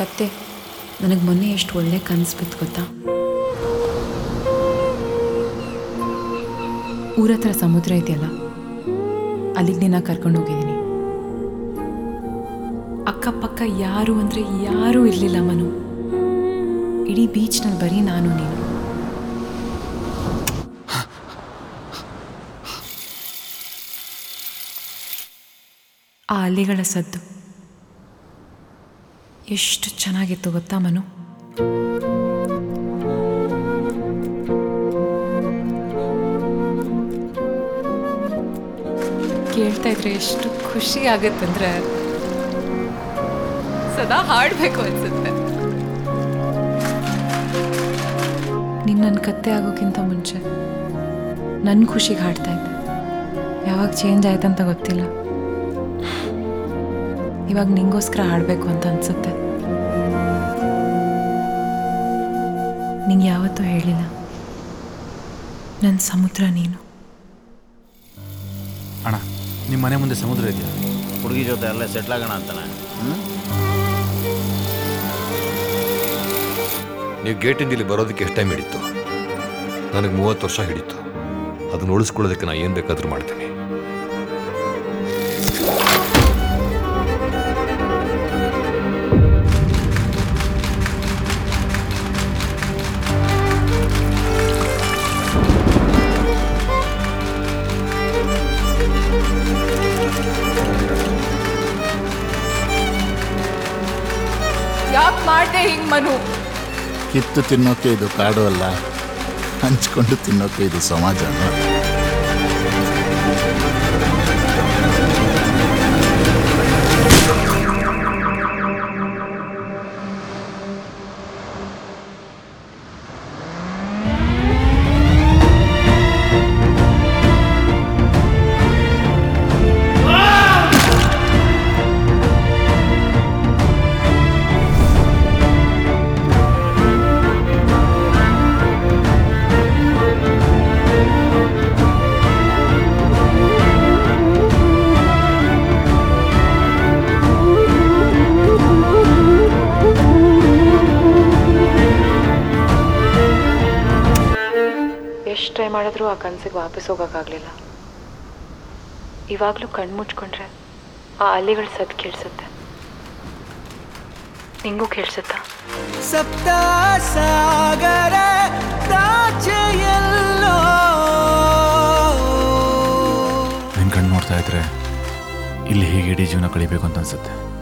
ಕತ್ತೆ ನನಗೆ ಮೊನ್ನೆ ಎಷ್ಟು ಒಳ್ಳೆ ಕನಸು ಬಿತ್ತು ಗೊತ್ತಾ ಊರ ಹತ್ರ ಸಮುದ್ರ ಇದೆಯಲ್ಲ ಅಲ್ಲಿಗೆ ನಿನ್ನ ಕರ್ಕೊಂಡು ಹೋಗಿದ್ದೀನಿ ಅಕ್ಕಪಕ್ಕ ಯಾರು ಅಂದರೆ ಯಾರೂ ಇರಲಿಲ್ಲ ಮನು ಇಡೀ ಬೀಚ್ನಲ್ಲಿ ಬರೀ ನಾನು ನೀನು ಆ ಅಲೆಗಳ ಸದ್ದು ಎಷ್ಟು ಚೆನ್ನಾಗಿತ್ತು ಗೊತ್ತಾ ಮನು ಕೇಳ್ತಾ ಇದ್ರೆ ಎಷ್ಟು ಖುಷಿ ಆಗುತ್ತಂದ್ರೆ ಸದಾ ಹಾಡಬೇಕು ಅನ್ಸುತ್ತೆ ನೀನು ನನ್ನ ಕತ್ತೆ ಆಗೋಕ್ಕಿಂತ ಮುಂಚೆ ನನ್ನ ಖುಷಿಗೆ ಹಾಡ್ತಾ ಇದ್ದೆ ಯಾವಾಗ ಚೇಂಜ್ ಆಯ್ತಂತ ಗೊತ್ತಿಲ್ಲ ಇವಾಗ ನಿಂಗೋಸ್ಕರ ಹಾಡಬೇಕು ಅಂತ ಅನ್ಸುತ್ತೆ ನಿಂಗೆ ಯಾವತ್ತೂ ಹೇಳಿಲ್ಲ ನನ್ನ ಸಮುದ್ರ ನೀನು ಅಣ್ಣ ನಿಮ್ಮ ಮನೆ ಮುಂದೆ ಸಮುದ್ರ ಇದೆಯಾ ಹುಡುಗಿ ಜೊತೆ ಅಲ್ಲೇ ಸೆಟ್ಲ್ ಆಗೋಣ ಅಂತಾನೆ ಹ್ಞೂ ನೀವು ಗೇಟಿಂದ ಇಲ್ಲಿ ಬರೋದಕ್ಕೆ ಎಷ್ಟು ಟೈಮ್ ಹಿಡಿತು ನನಗೆ ಮೂವತ್ತು ವರ್ಷ ಹಿಡಿತು ಅದನ್ನ ಉಳಿಸ್ಕೊಳ್ಳೋದಕ್ಕೆ ನಾನು ಏನು ಬೇಕಾದರೂ ಮಾಡ್ತೀನಿ ಯಾಕೆ ಮಾಡಿದೆ ಹಿಂಗೆ ಮನು ಕಿತ್ತು ತಿನ್ನೋಕೆ ಇದು ಕಾಡು ಅಲ್ಲ ಹಂಚ್ಕೊಂಡು ತಿನ್ನೋಕೆ ಇದು ಸಮಾಜನ ಎಷ್ಟು ಟ್ರೈ ಮಾಡಿದ್ರೂ ಆ ಕನಸಿಗೆ ವಾಪಸ್ ಹೋಗೋಕ್ಕಾಗಲಿಲ್ಲ ಇವಾಗಲೂ ಕಣ್ಣು ಮುಚ್ಕೊಂಡ್ರೆ ಆ ಅಲೆಗಳ ಸದ್ದು ಕೇಳಿಸುತ್ತೆ ನಿಂಗೂ ಕೇಳಿಸುತ್ತಾ ಸಪ್ತ ಸಾಗರ ದಾಚೆಯಲ್ಲೋ ನಿನ್ನ ಕಣ್ಣು ನೋಡ್ತಾ ಇದ್ರೆ ಇಲ್ಲಿ ಹೇಗೆ ಇಡೀ ಜೀವನ ಕಳಿಬೇಕು ಅಂತ ಅನ್ಸುತ್ತೆ